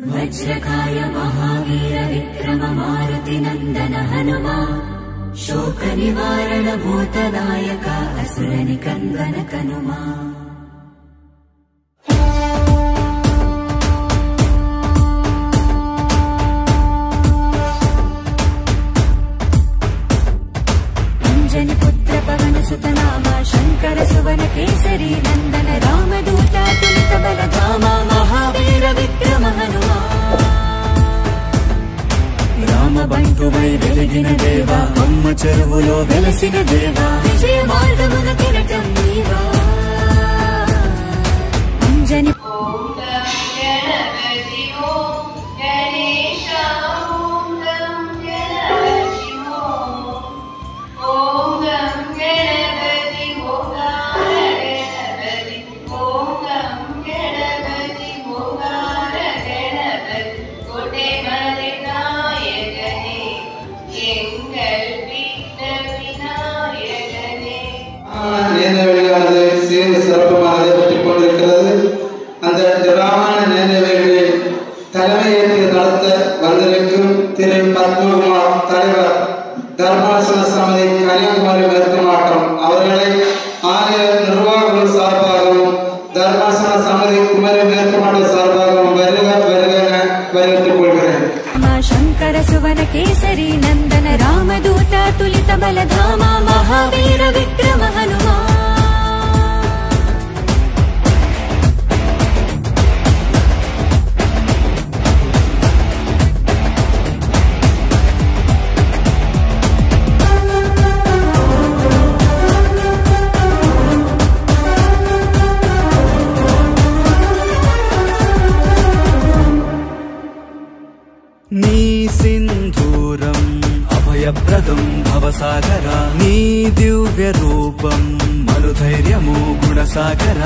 वज्रकाय महावीर विक्रम मारुति नन्दन हनुमा शोकनिवारण भूतदायक असुरनिकन्दन कनुमा अञ्जनि पुत्र पवन सुत नाम शङ्कर सुवन केसरी नन्दन रामदूत तुलित बल धाम महावीर विक्रम हनुमा రామ బంటువై వెలిగిన దేవా అమ్మ చెరువులో వెలసిన దేవా విజయ మార్గమున కిరటం నీవా అంజని ॐ गं गणपति ॐ गणेश ॐ गं गणपति ॐ ॐ गं गणपति मोगार गणपति ॐ गं गणपति मोगार गणपति कोटे मरिनायकने எங்கள் விக்ன விநாயகனே நேர்வழியானது சீர் சிறப்புமாக நடைபெற்றுக் கொண்டிருக்கிறது அந்த திராவண நேர்வழிகளில் தலைமையேற்று நடத்த வந்திருக்கும் திரு பத்மகுமார் தலைவர் தர்மாசன சமிதி கன்னியாகுமரி மேற்கு மாவட்டம் அவர்களை ஆலய நிர்வாக குழு சார்பாகவும் தர்மாசன சமிதி குமரி மேற்கு மாவட்ட சார்பாகவும் வருக வருக என வரவேற்றுக் கொள்கிறேன் शङ्कर सुवन केसरी नन्दन रामदूत तुलित बल धाम महावीर विक्रम हनुमा నీ సింధూరం అభయప్రదం భవసాగర నీ దివ్య రూపం మనుధైర్యము గుణసాగర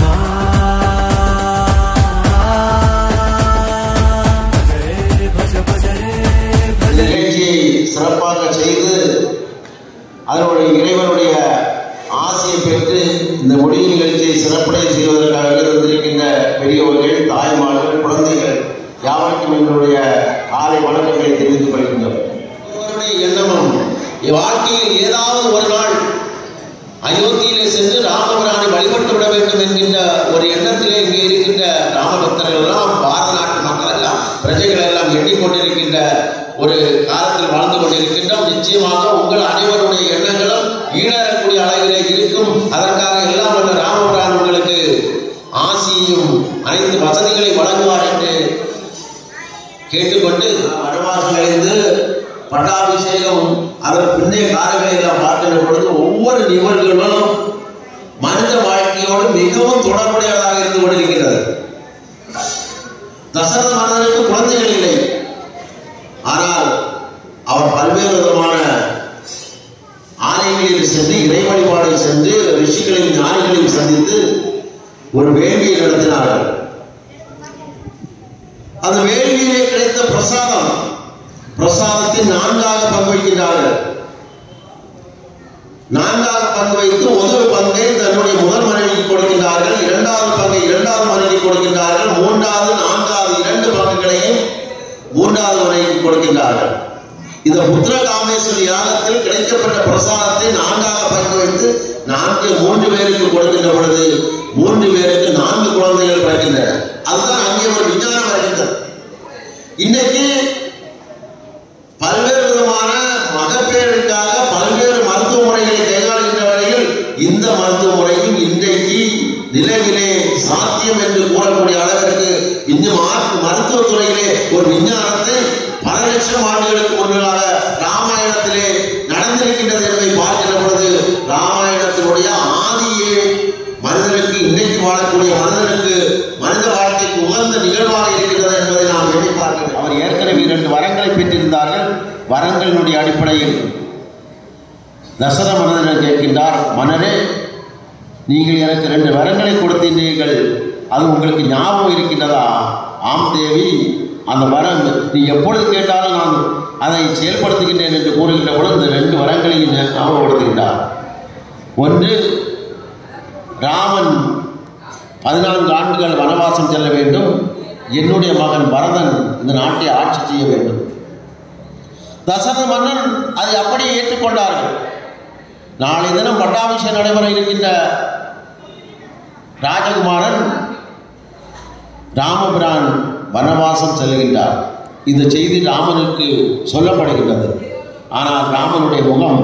భజ భజ రే భజ இந்த நிகழ்ச்சியை சிறப்பாக செய்து அதனுடைய இறைவனுடைய ஆசையை பெற்று இந்த மொழி நிகழ்ச்சியை சிறப்படைய செய்வதற்காக இருந்திருக்கின்ற பெரியவர்கள் தாய்மார்கள் குழந்தைகள் யாவருக்கும் எங்களுடைய காலை வணக்கங்களை தெரிவித்துக் கொள்கின்றோம் ஒவ்வொருடைய எண்ணமும் வாழ்க்கையில் ஏதாவது ஒரு நாள் அயோத்தியிலே சென்று ராமபிரானை வழிபட்டு விட வேண்டும் என்கின்ற ஒரு எண்ணத்திலே இங்கே இருக்கின்ற ராமபக்தர்கள் எல்லாம் பாரத நாட்டு மக்கள் எல்லாம் பிரஜைகள் எல்லாம் எண்ணிக்கொண்டிருக்கின்ற ஒரு காலத்தில் வாழ்ந்து கொண்டிருக்கின்றோம் நிச்சயமாக உங்கள் அனைவருடைய எண்ணங்களும் ஈடறக்கூடிய அளவிலே இருக்கும் அதற்காக எல்லாம் வல்ல ராமபிரான் உங்களுக்கு ஆசியையும் அனைத்து வசதிகளை வழங்குவார் என்று கேட்டுக்கொண்டு வனவாசிலிருந்து பட்டாபிஷேகம் அதன் பின்னைய காலங்களை எல்லாம் பார்க்கின்ற பொழுது ஒவ்வொரு நிகழ்வுகளும் மனித வாழ்க்கையோடு மிகவும் தொடர்புடையதாக இருந்து கொண்டிருக்கிறது தசரத மன்னனுக்கு குழந்தைகள் இல்லை ஆனால் அவர் பல்வேறு விதமான ஆலயங்களில் சென்று இறை வழிபாடு சென்று ரிஷிகளையும் ஞானிகளையும் சந்தித்து ஒரு வேள்வியை நடத்தினார்கள் அந்த வேள்வியிலே கிடைத்த பிரசாதம் பிரசாதத்தை நான்காக பங்கு வைக்கின்றார்கள் நான்காக பங்கு வைத்து முதல் பங்கை தன்னுடைய முதல் மனைவிக்கு கொடுக்கின்றார்கள் இரண்டாவது பங்கை இரண்டாவது மனைவிக்கு கொடுக்கின்றார்கள் மூன்றாவது நான்காவது இரண்டு பங்குகளையும் மூன்றாவது மனைவிக்கு கொடுக்கின்றார்கள் இந்த புத்திர காமேஸ்வரி யாகத்தில் கிடைக்கப்பட்ட பிரசாதத்தை நான்காக பங்கு வைத்து நான்கு மூன்று பேருக்கு கொடுக்கின்ற பொழுது மூன்று பேருக்கு நான்கு குழந்தைகள் பிறக்கின்றன அதுதான் அங்கே ஒரு விஞ்ஞானம் வருகின்றது இன்னைக்கு பல்வேறு விதமான மகப்பேறுக்காக பல்வேறு மருத்துவ முறைகளை கையாளுகின்ற வரையில் இந்த மருத்துவ முறையும் இன்றைக்கு நிலவிலே சாத்தியம் என்று கூறக்கூடிய அளவிற்கு இந்த மா- மருத்துவத் துறையிலே ஒரு விஞ்ஞானத்தை பல லட்சம் ஆண்டுகளுக்கு முன்பாக ராமாயணத்திலே நடந்திருக்கின்றது என்பதை பார்க்கின்ற பொழுது ராமாயணத்தினுடைய ஆதியே மனிதனுக்கு இன்றைக்கு வாழக்கூடிய மனிதனுக்கு மனித வாழ்க்கைக்கு உகந்த நிகழ்வாக இருக்கின்றது என்பதை நாம் எண்ணி பார்க்கிறோம் அவர் ஏற்கனவே இரண்டு வரங்களை பெற்றிருந்தார்கள் வரங்களினுடைய அடிப்படையில் தசர மன்னரிடம் கேட்கின்றார் மன்னரே நீங்கள் எனக்கு ரெண்டு வரங்களை கொடுத்தீர்கள் அது உங்களுக்கு ஞாபகம் இருக்கின்றதா ஆம் தேவி அந்த வரம் நீ எப்பொழுது கேட்டாலும் நான் அதை செயல்படுத்துகின்றேன் என்று கூறுகின்ற பொழுது இந்த ரெண்டு வரங்களையும் ஞாபகப்படுத்துகின்றார் ஒன்று ராமன் பதினான்கு ஆண்டுகள் வனவாசம் செல்ல வேண்டும் என்னுடைய மகன் பரதன் இந்த நாட்டை ஆட்சி செய்ய வேண்டும் தசரத மன்னன் அதை அப்படியே ஏற்றுக்கொண்டார்கள் நாளை தினம் பட்டாபிஷேகம் நடைபெற இருக்கின்ற ராஜகுமாரன் ராமபிரான் வனவாசம் செல்கின்றார் இந்த செய்தி ராமனுக்கு சொல்லப்படுகின்றது ஆனால் ராமனுடைய முகம்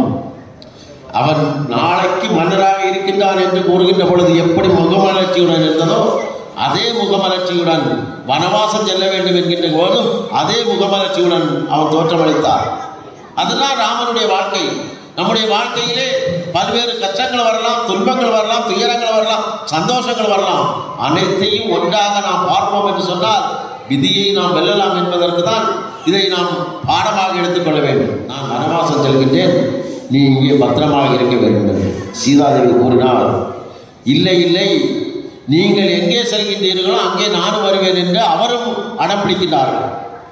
அவன் நாளைக்கு மன்னராக இருக்கின்றான் என்று கூறுகின்ற பொழுது எப்படி முகமலர்ச்சியுடன் இருந்ததோ அதே முகமலர்ச்சியுடன் வனவாசம் செல்ல வேண்டும் என்கின்ற போதும் அதே முகமலர்ச்சியுடன் அவன் தோற்றமளித்தார் அதுதான் ராமனுடைய வாழ்க்கை நம்முடைய வாழ்க்கையிலே பல்வேறு கஷ்டங்கள் வரலாம் துன்பங்கள் வரலாம் துயரங்கள் வரலாம் சந்தோஷங்கள் வரலாம் அனைத்தையும் ஒன்றாக நாம் பார்ப்போம் என்று சொன்னால் விதியை நாம் வெல்லலாம் என்பதற்கு தான் இதை நாம் பாடமாக எடுத்துக்கொள்ள வேண்டும் நான் வனவாசம் செல்கின்றேன் நீ இங்கே பத்திரமாக இருக்க வேண்டும் என்று சீதாதேவி கூறினார் இல்லை இல்லை நீங்கள் எங்கே செல்கின்றீர்களோ அங்கே நானும் வருவேன் என்று அவரும் அடம்பிடிக்கின்றார்கள்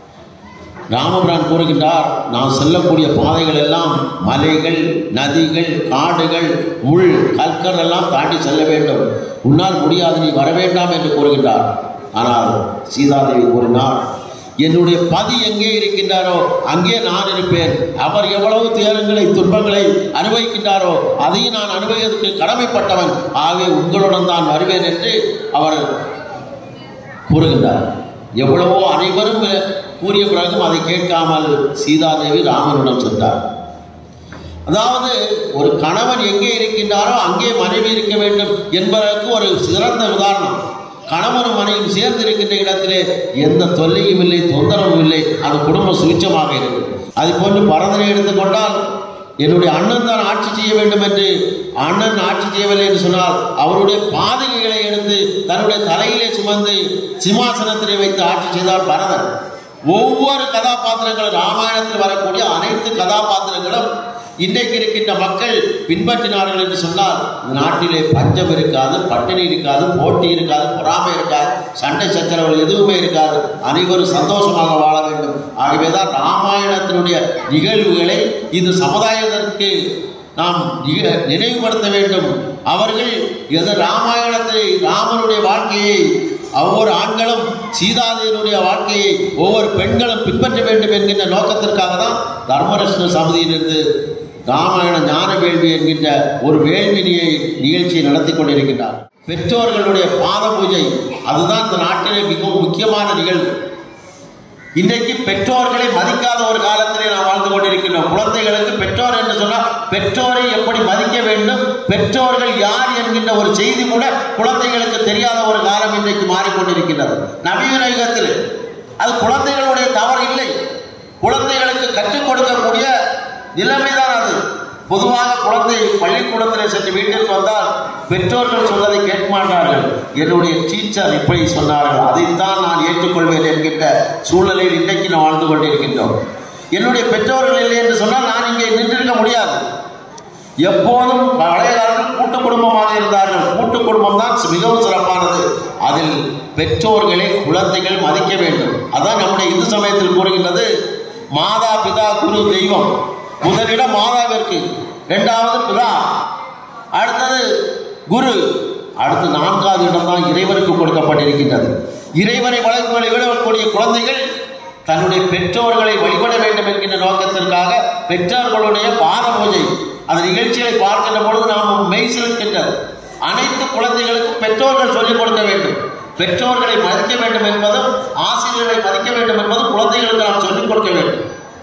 ராமபிரான் கூறுகின்றார் நான் செல்லக்கூடிய பாதைகள் எல்லாம் மலைகள் நதிகள் காடுகள் முள் கற்கள் எல்லாம் தாண்டி செல்ல வேண்டும் உன்னால் முடியாது நீ வர வேண்டாம் என்று கூறுகின்றார் ஆனால் சீதாதேவி கூறினார் என்னுடைய பதி எங்கே இருக்கின்றாரோ அங்கே நான் இருப்பேன் அவர் எவ்வளவு துயரங்களை துன்பங்களை அனுபவிக்கின்றாரோ அதையும் நான் அனுபவிப்பதற்கு கடமைப்பட்டவன் ஆகவே உங்களுடன் தான் வருவேன் என்று அவர் கூறுகின்றார் எவ்வளவோ அனைவரும் கூறிய பிறகும் அதை கேட்காமல் சீதாதேவி ராமனுடன் சென்றார் அதாவது ஒரு கணவன் எங்கே இருக்கின்றாரோ அங்கே மனைவி இருக்க வேண்டும் என்பதற்கு ஒரு சிறந்த உதாரணம் கணவனும் மனைவியும் சேர்ந்து இருக்கின்ற இடத்திலே எந்த தொல்லையும் இல்லை தொந்தரவும் இல்லை அது குடும்பம் சுவிச்சமாக இருக்கும் அது போன்று பரதனை எடுத்துக்கொண்டால் என்னுடைய அண்ணன் தான் ஆட்சி செய்ய வேண்டும் என்று அண்ணன் ஆட்சி செய்யவில்லை என்று சொன்னால் அவருடைய பாதகைகளை எடுத்து தன்னுடைய தலையிலே சுமந்து சிம்மாசனத்திலே வைத்து ஆட்சி செய்தார் பரதன் ஒவ்வொரு கதாபாத்திரங்களும் ராமாயணத்தில் வரக்கூடிய அனைத்து கதாபாத்திரங்களும் இன்றைக்கு இருக்கின்ற மக்கள் பின்பற்றினார்கள் என்று சொன்னால் இந்த நாட்டிலே பஞ்சம் இருக்காது பட்டினி இருக்காது போட்டி இருக்காது பொறாமை இருக்காது சண்டை சச்சரவுகள் எதுவுமே இருக்காது அனைவரும் சந்தோஷமாக வாழ வேண்டும் ஆகவே தான் ராமாயணத்தினுடைய நிகழ்வுகளை இந்த சமுதாயத்திற்கு நாம் நிக- நினைவுபடுத்த வேண்டும் அவர்கள் எது ராமாயணத்தை ராமனுடைய வாழ்க்கையை ஒவ்வொரு ஆண்களும் சீதாதேவியுடைய வாழ்க்கையை ஒவ்வொரு பெண்களும் பின்பற்ற வேண்டும் என்கின்ற நோக்கத்திற்காக தான் தர்மரஷ்ண சமிதியிலிருந்து ராமாயண ஞான வேள்வி என்கின்ற ஒரு வேள்வினியை நிகழ்ச்சியை நடத்தி கொண்டிருக்கின்றார் பெற்றோர்களுடைய பாத பூஜை அதுதான் இந்த நாட்டிலே மிகவும் முக்கியமான நிகழ்வு இன்றைக்கு பெற்றோர்களை மதிக்காத ஒரு காலத்திலே நாம் வாழ்ந்து கொண்டிருக்கின்றோம் குழந்தைகளுக்கு பெற்றோர் என்று சொன்னால் பெற்றோரை எப்படி மதிக்க வேண்டும் பெற்றோர்கள் யார் என்கின்ற ஒரு செய்தி கூட குழந்தைகளுக்கு தெரியாத ஒரு காலம் இன்றைக்கு மாறிக்கொண்டிருக்கின்றது நவீன யுகத்தில் அது குழந்தைகளுடைய தவறு இல்லை குழந்தைகளுக்கு கற்றுக் கொடுக்கக்கூடிய நிலைமைதான் அது பொதுவாக குழந்தை பள்ளிக்கூடத்தில் சென்று வீட்டிற்கு வந்தால் பெற்றோர்கள் சொல்வதை கேட்க மாட்டார்கள் என்னுடைய டீச்சர் இப்படி சொன்னார்கள் அதைத்தான் நான் ஏற்றுக்கொள்வேன் என்கின்ற சூழ்நிலையில் இன்றைக்கு நாம் வாழ்ந்து கொண்டிருக்கின்றோம் என்னுடைய பெற்றோர்கள் இல்லை என்று சொன்னால் நான் இங்கே நின்றிருக்க முடியாது எப்போதும் பழைய காலத்தில் கூட்டு குடும்பமாக இருந்தார்கள் கூட்டு குடும்பம் தான் மிகவும் சிறப்பானது அதில் பெற்றோர்களை குழந்தைகள் மதிக்க வேண்டும் அதான் நம்முடைய இந்து சமயத்தில் கூறுகின்றது மாதா பிதா குரு தெய்வம் முதலிடம் மாதாவிற்கு இரண்டாவது பிதா அடுத்தது குரு அடுத்து நான்காவது இடம் தான் இறைவனுக்கு கொடுக்கப்பட்டிருக்கின்றது இறைவனை வழங்குவதை விடக்கூடிய குழந்தைகள் தன்னுடைய பெற்றோர்களை வழிபட வேண்டும் என்கின்ற நோக்கத்திற்காக பெற்றோர்களுடைய பாத பூஜை அந்த நிகழ்ச்சிகளை பார்க்கின்ற பொழுது நாம் மெய் செலுக்கின்றது அனைத்து குழந்தைகளுக்கும் பெற்றோர்கள் சொல்லிக் கொடுக்க வேண்டும் பெற்றோர்களை மதிக்க வேண்டும் என்பதும் ஆசிரியர்களை மதிக்க வேண்டும் என்பதும் குழந்தைகளுக்கு நாம் சொல்லிக் கொடுக்க வேண்டும்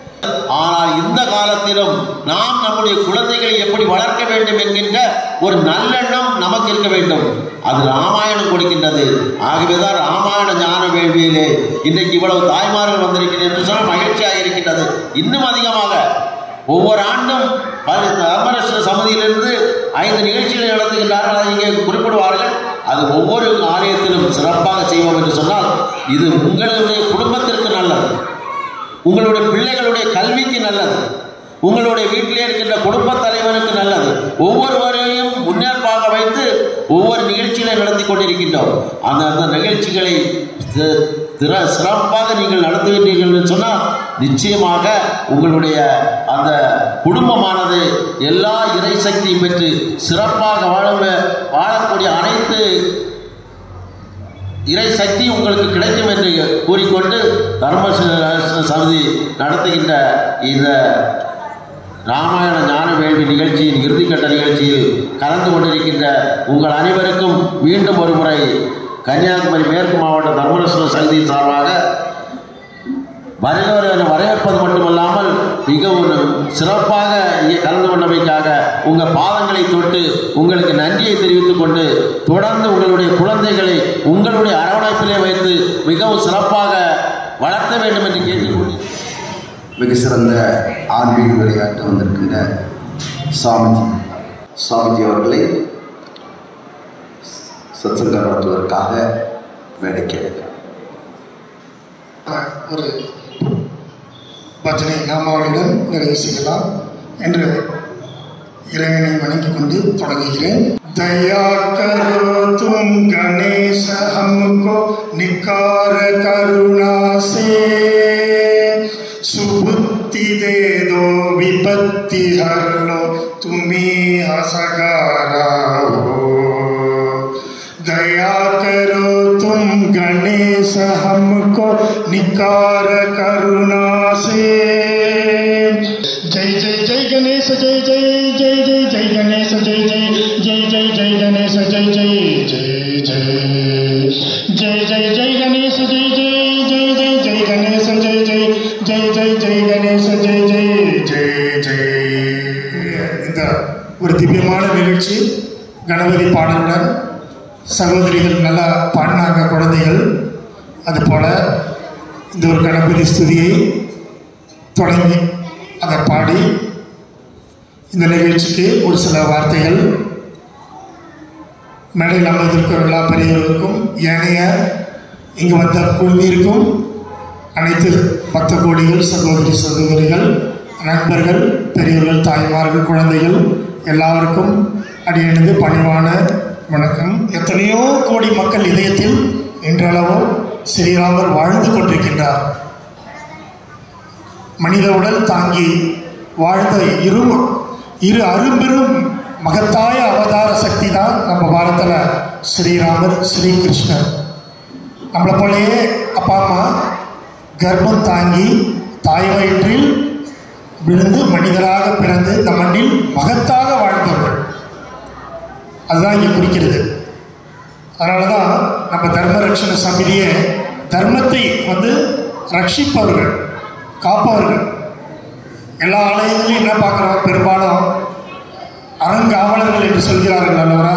ஆனால் இந்த காலத்திலும் நாம் நம்முடைய குழந்தைகளை எப்படி வளர்க்க வேண்டும் என்கின்ற ஒரு நல்லெண்ணம் நமக்கு இருக்க வேண்டும் அது ராமாயணம் கொடுக்கின்றது ஆகவேதான் ராமாயண ஞான வேள்வியிலே இன்றைக்கு இவ்வளவு தாய்மார்கள் வந்திருக்கிறது என்று சொன்னால் மகிழ்ச்சியாக இருக்கின்றது இன்னும் அதிகமாக ஒவ்வொரு ஆண்டும் பல தர்மரஸ்வர சமதியிலிருந்து ஐந்து நிகழ்ச்சிகளை நடத்துகின்றார்கள் அதை இங்கே குறிப்பிடுவார்கள் அது ஒவ்வொரு ஆலயத்திலும் சிறப்பாக செய்வோம் என்று சொன்னால் இது உங்களுடைய குடும்பத்திற்கு நல்லது உங்களுடைய பிள்ளைகளுடைய கல்விக்கு நல்லது உங்களுடைய வீட்டிலே இருக்கின்ற குடும்ப தலைவனுக்கு நல்லது ஒவ்வொருவரையும் முன்னேற்பாக வைத்து ஒவ்வொரு நிகழ்ச்சிகளை நடத்தி கொண்டிருக்கின்றோம் அந்த அந்த நிகழ்ச்சிகளை தி- திற- சிறப்பாக நீங்கள் நடத்துகின்றீர்கள் என்று சொன்னால் நிச்சயமாக உங்களுடைய அந்த குடும்பமானது எல்லா இறை சக்தியும் பெற்று சிறப்பாக வாழ வாழக்கூடிய அனைத்து இறை சக்தி உங்களுக்கு கிடைக்கும் என்று கூறிக்கொண்டு தர்ம ச- சமிதி நடத்துகின்ற இந்த ராமாயண ஞான வேள்வி நிகழ்ச்சியின் இறுதிக்கட்ட நிகழ்ச்சியில் கலந்து கொண்டிருக்கின்ற உங்கள் அனைவருக்கும் மீண்டும் ஒரு முறை கன்னியாகுமரி மேற்கு மாவட்ட தர்மரசன சங்கதியின் சார்பாக வருகிறவர் என வரவேற்பது மட்டுமல்லாமல் மிகவும் சிறப்பாக இங்கே கலந்து கொண்டமைக்காக உங்கள் பாதங்களை தொட்டு உங்களுக்கு நன்றியை தெரிவித்துக் கொண்டு தொடர்ந்து உங்களுடைய குழந்தைகளை உங்களுடைய அரவணைப்பிலே வைத்து மிகவும் சிறப்பாக வளர்த்த வேண்டும் என்று கேட்டுக்கொண்டு மிக சிறந்த ஆன்மீக விளையாட்டு வந்திருக்கின்ற சாமிஜி சாமிஜி அவர்களை சத்சங்க நடத்துவதற்காக வேலைக்கு ஒரு பஜனை நாமாவளியுடன் நிறைவு செய்யலாம் என்று இறைவனை வணங்கிக் கொண்டு தொடங்குகிறேன் दया करो तुम गणेश हमको निकार करुणा से सुबुद्धि दे दो विपत्ति हर लो तुम्ही हसगारा हो दया करो तुम गणेश हमको निकार करुणा से जय जय जय गणेश जय जय जय जय जय गणेश जय जय जय जय जय गणेश जय जय जय जय जय जय जय गणेश जय जय जय जय जय गणेश जय जय जय जय जय गणेश जय जय जय जय இந்த ஒரு திவ்யமான நிகழ்ச்சி கணபதி பாடலுடன் சகோதரிகள் நல்லா பாடினாங்க குழந்தைகள் அதுபோல் இந்த ஒரு கணபதி ஸ்துதியை தொடங்கி அதை பாடி இந்த நிகழ்ச்சிக்கு ஒரு சில வார்த்தைகள் மேடையில் அமர்ந்திருக்கிற எல்லா பெரியவர்களுக்கும் ஏனைய இங்கு வந்த குழுமியிருக்கும் அனைத்து பக்த கோடிகள் சகோதரி சகோதரிகள் நண்பர்கள் பெரியவர்கள் தாய்மார்கள் குழந்தைகள் எல்லாருக்கும் அடியணிந்து பணிவான வணக்கம் எத்தனையோ கோடி மக்கள் இதயத்தில் இன்றளவோ ஸ்ரீராமர் வாழ்ந்து கொண்டிருக்கின்றார் மனித உடல் தாங்கி வாழ்ந்த இரு இரு அரும்பெரும் மகத்தாய அவதார சக்தி தான் நம்ம பாரத்தில் ஸ்ரீராமர் ஸ்ரீகிருஷ்ணர் நம்மளை போலயே அப்பா அம்மா கர்ப்பம் தாங்கி தாய் வயிற்றில் விழுந்து மனிதராக பிறந்து இந்த மண்ணில் மகத்தாக வாழ்ந்தவர்கள் அதுதான் இங்கே குறிக்கிறது அதனால தான் நம்ம தர்ம ரட்சண சமிதியை தர்மத்தை வந்து ரட்சிப்பவர்கள் காப்பவர்கள் எல்லா ஆலயங்களையும் என்ன பார்க்குறோம் பெரும்பாலும் அறங்காவலர்கள் என்று சொல்கிறார்கள் அல்லவரா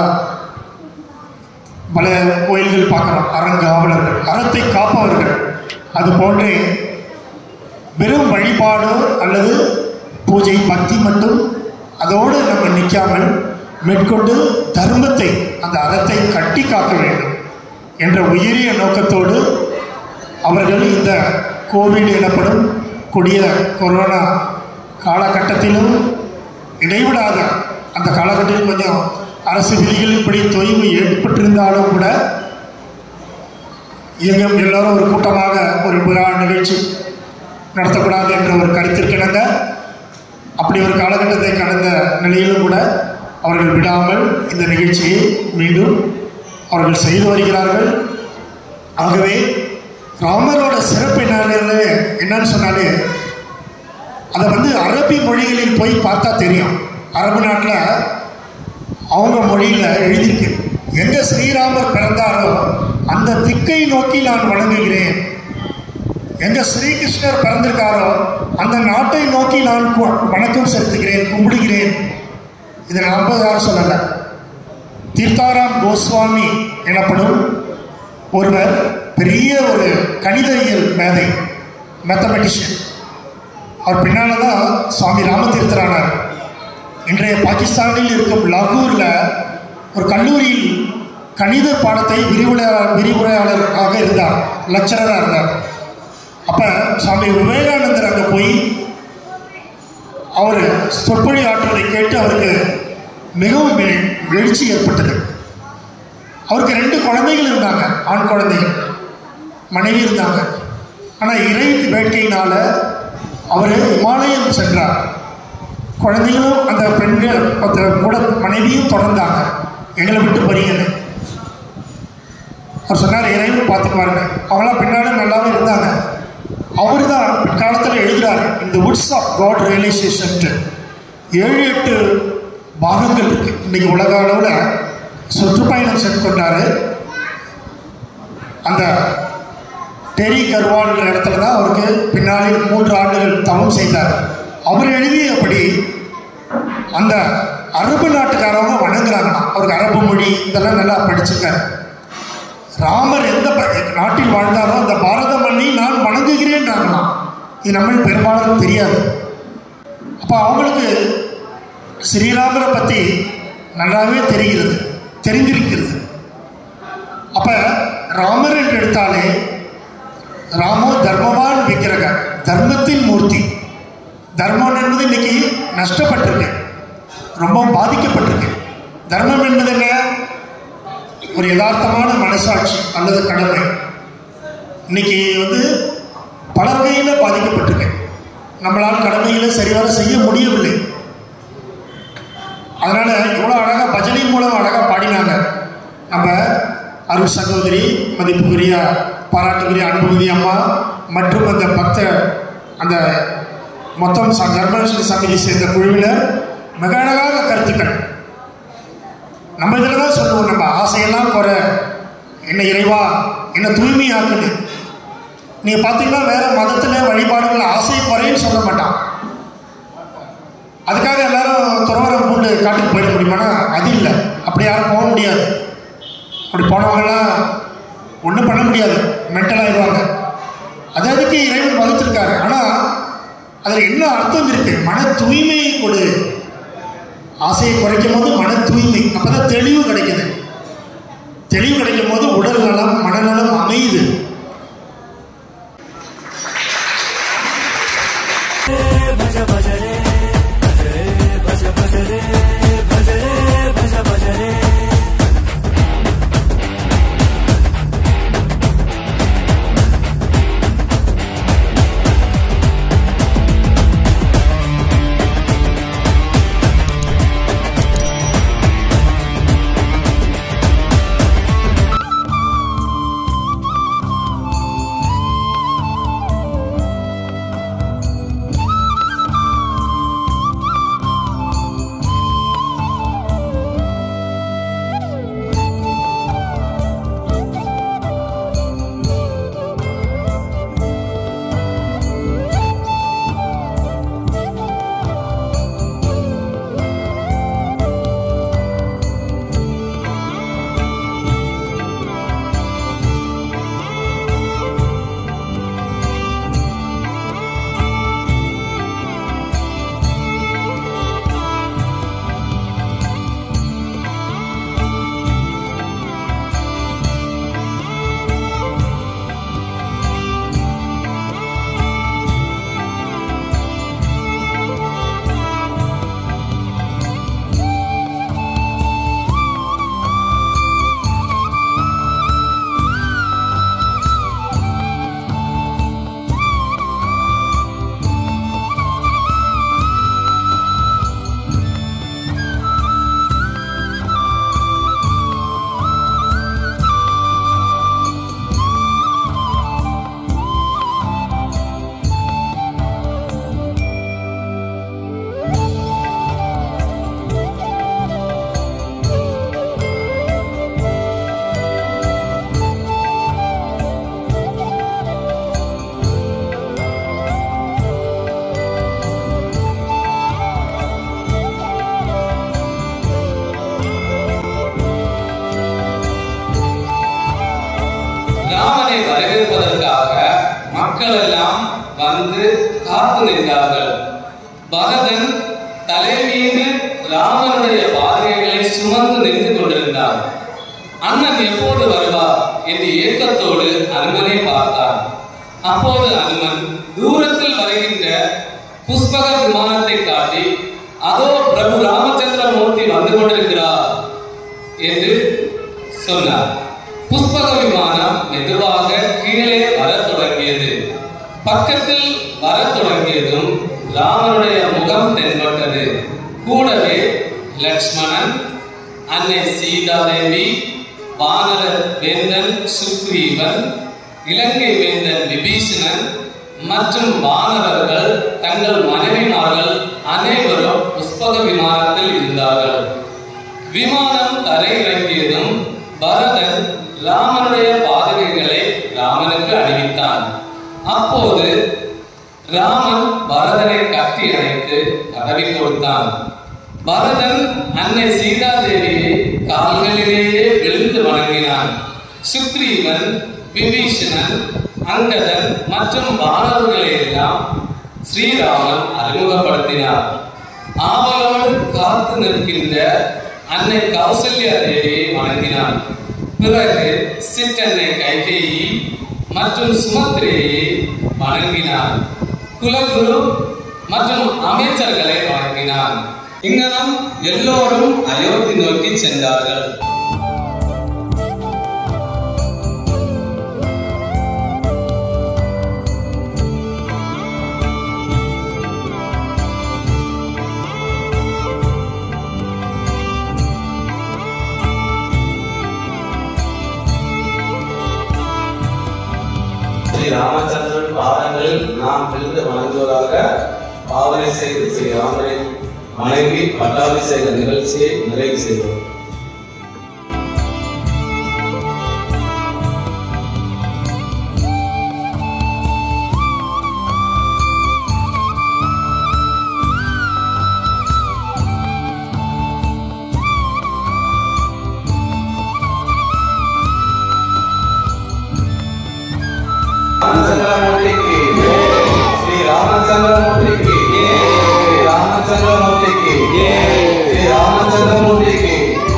பல கோயில்கள் பார்க்குறோம் அறங்காவலர்கள் அறத்தை காப்பவர்கள் அது போன்றே வெறும் வழிபாடு அல்லது பூஜை பக்தி மட்டும் அதோடு நம்ம நிற்காமல் மேற்கொண்டு தர்மத்தை அந்த அறத்தை கட்டி காக்க வேண்டும் என்ற உயரிய நோக்கத்தோடு அவர்கள் இந்த கோவிட் எனப்படும் கொடிய கொரோனா காலகட்டத்திலும் இடைவிடாத அந்த காலகட்டத்தில் கொஞ்சம் அரசு விதிகளின்படி தொய்வு ஏற்பட்டிருந்தாலும் கூட எங்கும் எல்லாரும் ஒரு கூட்டமாக ஒரு விழா நிகழ்ச்சி நடத்தக்கூடாது என்ற ஒரு கருத்திற்கிணங்க அப்படி ஒரு காலகட்டத்தை கடந்த நிலையிலும் கூட அவர்கள் விடாமல் இந்த நிகழ்ச்சியை மீண்டும் அவர்கள் செய்து வருகிறார்கள் ஆகவே ராமரோட சிறப்பு என்னன்னு என்னன்னு சொன்னாலே அதை வந்து அரபி மொழிகளில் போய் பார்த்தா தெரியும் அரபு நாட்டில் அவங்க மொழியில் எழுதியிருக்கு எங்கே ஸ்ரீராமர் பிறந்தாரோ அந்த திக்கை நோக்கி நான் வணங்குகிறேன் எங்க ஸ்ரீகிருஷ்ணர் பிறந்திருக்காரோ அந்த நாட்டை நோக்கி நான் கு- வணக்கம் செலுத்துகிறேன் கும்பிடுகிறேன் இதை நம்ம யாரும் சொல்லலை தீர்த்தாராம் கோஸ்வாமி எனப்படும் ஒருவர் பெரிய ஒரு கணிதவியல் மேதை மேத்தமெட்டிஷியன் அவர் பின்னால தான் சுவாமி ராமதீர்த்தரானார் இன்றைய பாகிஸ்தானில் இருக்கும் லாகூரில் ஒரு கல்லூரியில் கணித பாடத்தை விரிவுரையாளர் விரிவுரையாளராக இருந்தார் லெக்சரராக இருந்தார் அப்போ சுவாமி விவேகானந்தர் அங்கே போய் அவர் சொற்பொழி ஆற்றுவதை கேட்டு அவருக்கு மிகவும் எழு- எழுச்சி ஏற்பட்டது அவருக்கு ரெண்டு குழந்தைகள் இருந்தாங்க ஆண் குழந்தைகள் மனைவி இருந்தாங்க ஆனால் இறை வேட்கையினால அவர் இமாலயம் சென்றார் குழந்தைகளும் அந்த பெண்கள் அந்த கூட மனைவியும் தொடர்ந்தாங்க எங்களை விட்டு பரியன்னு அவர் சொன்னார் இறைவன் பார்த்துக்குவாருங்க அவங்களாம் பின்னாடி நல்லாவே இருந்தாங்க அவர் தான் பிற்காலத்தில் எழுதுறாரு இந்த வுட்ஸ் ஆஃப் காட் ரியலைசேஷன்ட்டு ஏழு எட்டு பாகங்கள் இருக்கு இன்னைக்கு உலக அளவில் சுற்றுப்பயணம் சென்றுக்கொண்டாரு அந்த டெரி கர்வால் இடத்துல தான் அவருக்கு பின்னாடி மூன்று ஆண்டுகள் தவம் செய்தார் அவர் எழுதியபடி அந்த அரபு நாட்டுக்காரவங்க வணங்குறாங்களாம் அவருக்கு அரபு மொழி இதெல்லாம் நல்லா படிச்சிருக்காரு ராமர் எந்த ப- நாட்டில் வாழ்ந்தாரோ அந்த பாரத மண்ணை நான் வணங்குகிறேன்றாங்களாம் இது நம்ம பெரும்பாலும் தெரியாது அப்போ அவங்களுக்கு ஸ்ரீராமரை பற்றி நல்லாவே தெரிகிறது தெரிந்திருக்கிறது அப்போ ராமர் என்று எடுத்தாலே ராமோ தர்மவான் விக்கிரக தர்மத்தின் மூர்த்தி தர்மம் என்பது இன்னைக்கு நஷ்டப்பட்டிருக்கு ரொம்ப பாதிக்கப்பட்டிருக்கு தர்மம் என்பது என்ன ஒரு யதார்த்தமான மனசாட்சி அல்லது கடமை இன்னைக்கு வந்து பல வகையில் பாதிக்கப்பட்டிருக்கு நம்மளால் கடமைகளை சரிவர செய்ய முடியவில்லை அதனால இவ்வளோ அழகாக பஜனை மூலம் அழகாக பாடினாங்க நம்ம அருள் சகோதரி மதிப்புக்குரிய பாராட்டுக்குரிய அன்புக்குரிய அம்மா மற்றும் அந்த பக்த அந்த மொத்தம் ச- தர்மரட்சண சமிதியை சேர்ந்த குழுவினர் மிக அழகாக கருத்துக்கள் நம்ம இதில் தான் சொல்லுவோம் நம்ம ஆசையெல்லாம் குறை என்ன இறைவா என்ன தூய்மையாக்குன்னு நீங்கள் பார்த்தீங்கன்னா வேற மதத்தில் வழிபாடுகள் ஆசை குறைன்னு சொல்ல மாட்டான் அதுக்காக எல்லாரும் துறவரம் பூண்டு காட்டுக்கு போயிட முடியுமானா அது இல்லை அப்படி யாரும் போக முடியாது அப்படி போனவங்கலாம் ஒன்றும் பண்ண முடியாது மென்டல் ஆயிடுவாங்க அது அதுக்கு இறைவன் வகுத்திருக்காரு ஆனால் அதில் என்ன அர்த்தம் இருக்கு மன தூய்மையை கொடு ஆசையை குறைக்கும் போது மன தூய்மை அப்பதான் தெளிவு கிடைக்குது தெளிவு கிடைக்கும் போது உடல் நலம் மனநலம் அமையுது भज भज रे भज रे भज भज रे भज रे भज भज रे ராமனை வரவேற்பதற்காக மக்கள் எல்லாம் வந்து காத்து நின்றார்கள் பரதன் தலை மீது ராமனுடைய பாதைகளை சுமந்து நின்று கொண்டிருந்தார் அண்ணன் எப்போது வருவார் என்று ஏக்கத்தோடு அனுமனை பார்த்தார் அப்போது அனுமன் தூரத்தில் வருகின்ற புஷ்பக விமானத்தை காட்டி அதோ பிரபு ராமச்சந்திர மூர்த்தி வந்து கொண்டிருக்கிறார் என்று சொன்னார் புஷ்பக விமானம் மெதுவாக கீழே வரத் தொடங்கியது பக்கத்தில் வரத் தொடங்கியதும் ராமனுடைய முகம் தென்பட்டது கூடவே லக்ஷ்மணன் அன்னை சீதாதேவி வானர வேந்தன் சுக்ரீவன் இலங்கை வேந்தன் விபீஷணன் மற்றும் வானரர்கள் தங்கள் மனைவிமார்கள் அனைவரும் புஷ்பக விமானத்தில் இருந்தார்கள் விமானம் தரையிறங்கியதும் பரதன் ராமனுடைய பாதகைகளை ராமனுக்கு அணிவித்தான் அப்போது ராமன் பரதனை கட்டி அணைத்து தடவி கொடுத்தான் பரதன் அன்னை சீதாதேவியை கால்களிலேயே விழுந்து வணங்கினான் சுக்ரீவன் விபீஷணன் அங்கதன் மற்றும் வானவர்களை எல்லாம் ஸ்ரீராமன் அறிமுகப்படுத்தினார் ஆவலோடு காத்து நிற்கின்ற அன்னை கௌசல்யா தேவியை வணங்கினான் பிறகு சிற்றன்னை கைகேயி மற்றும் சுமத்ரேயை வணங்கினார் குலகுரு மற்றும் அமைச்சர்களை வணங்கினார் இங்கனம் எல்லோரும் அயோத்தி நோக்கி சென்றார்கள் ஸ்ரீ ராமச்சந்திரன் பாதங்களில் நாம் விழுந்து வணங்குவதாக பாவனை செய்து ஸ்ரீ ராமனை வணங்கி பட்டாபிஷேக நிகழ்ச்சியை நிறைவு செய்வோம் ராமச்சந்திரமூர்த்திக்கு ஸ்ரீ ராமச்சந்திரமூர்த்திக்கு ஸ்ரீ ராமச்சந்திரமூர்த்திக்கு ஸ்ரீ ராமச்சந்திரமூர்த்திக்கு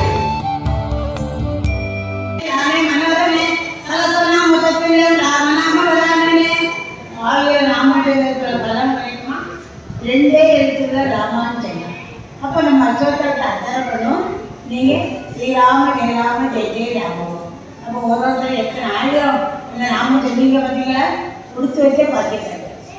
நானே மனோரமே சகசரநாமத்திலே ராமநாம வரானே வாழ்க ராமச்சந்திர பலம் கிடைக்குமா ரெண்டே எழுத்துல ராமான்னு செய்யலாம் அப்போ நம்ம அச்சோத்தருக்கு அர்த்தம் பண்ணும் நீங்கள் ஸ்ரீராம ஜெயராம ஜெய ஜெய ராமம் அப்போ ஒரு ஒருத்தர் எத்தனை ஆயிரம் இந்த ராம சொன்னீங்க பார்த்தீங்களா கொடுத்து வச்சே பார்த்துட்டாங்க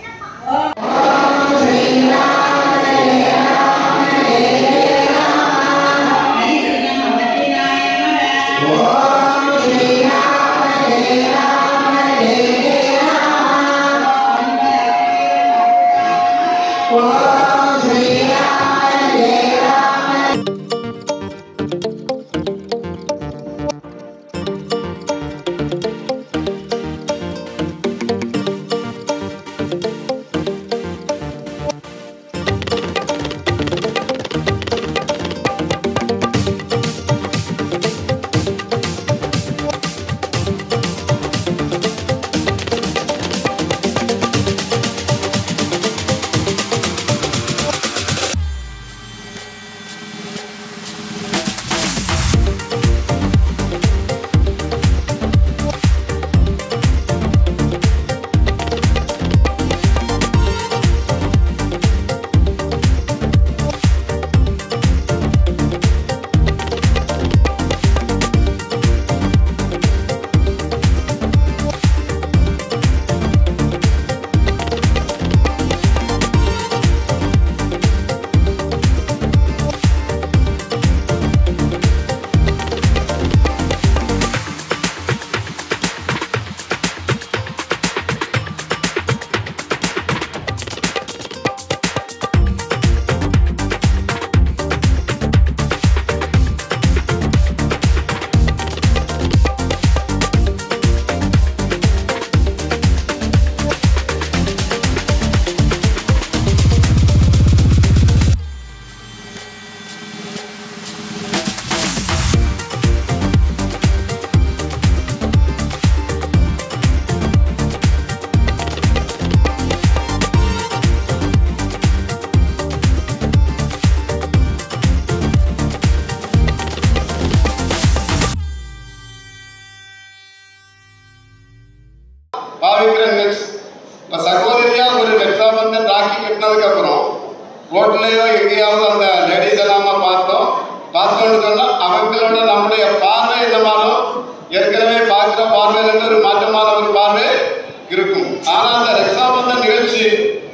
பாவிக்கிற நெக்ஸ்ட் இப்போ சகோதரியா ஒரு ரக்ஷாபந்தன் ராக்கி கட்டினதுக்கு அப்புறம் ரோட்லயோ எங்கேயாவது அந்த லேடிஸ் எல்லாம பார்த்தோம் பார்த்தோன்னு சொன்னா அவங்களோட நம்முடைய பார்வை என்னமானோ ஏற்கனவே பார்க்கிற பார்வையில இருந்து ஒரு மாற்றமான ஒரு பார்வை இருக்கும் ஆனா அந்த ரக்ஷாபந்தன் நிகழ்ச்சி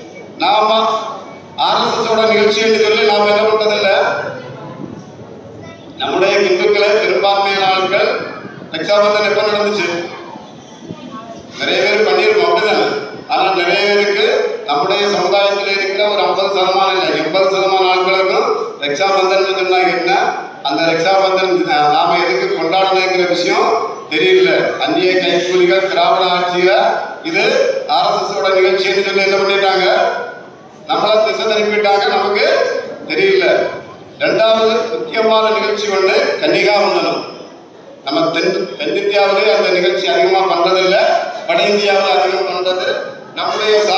நாம ஆர்எஸ்எஸோட நிகழ்ச்சி என்று சொல்லி நாம் என்ன பண்றதில்லை நம்முடைய இந்துக்களை பெரும்பான்மையான ஆட்கள் ரக்ஷாபந்தன் எப்ப நடந்துச்சு நிறைய பேர் பண்ணியிருக்கோம் அப்படிதானே ஆனா நிறைய பேருக்கு நம்முடைய சமுதாயத்தில் இருக்கிற ஒரு ஐம்பது சதமானம் இல்லை எண்பது சதமானம் ஆட்களுக்கும் ரக்ஷாபந்தன் சொன்னா என்ன அந்த ரக்ஷாபந்தன் அஹ், நாம எதுக்கு கொண்டாடணுங்கிற விஷயம் தெரியல அந்நிய கைக்கூலிகள் திராவிட ஆட்சியில இது ஆர்எஸ்எஸ் நிகழ்ச்சின்னு சொல்லி என்ன பண்ணிட்டாங்க நம்மள திசை திருப்பிட்டாங்க நமக்கு தெரியல ரெண்டாவது முக்கியமான நிகழ்ச்சி ஒண்ணு கன்னிகாவந்தனம் நம்ம தென் தென்னிந்தியாவிலே அந்த நிகழ்ச்சி அதிகமா பண்றதில்ல வட இந்தியாவில் அதிகம் பண்றது நம்முடைய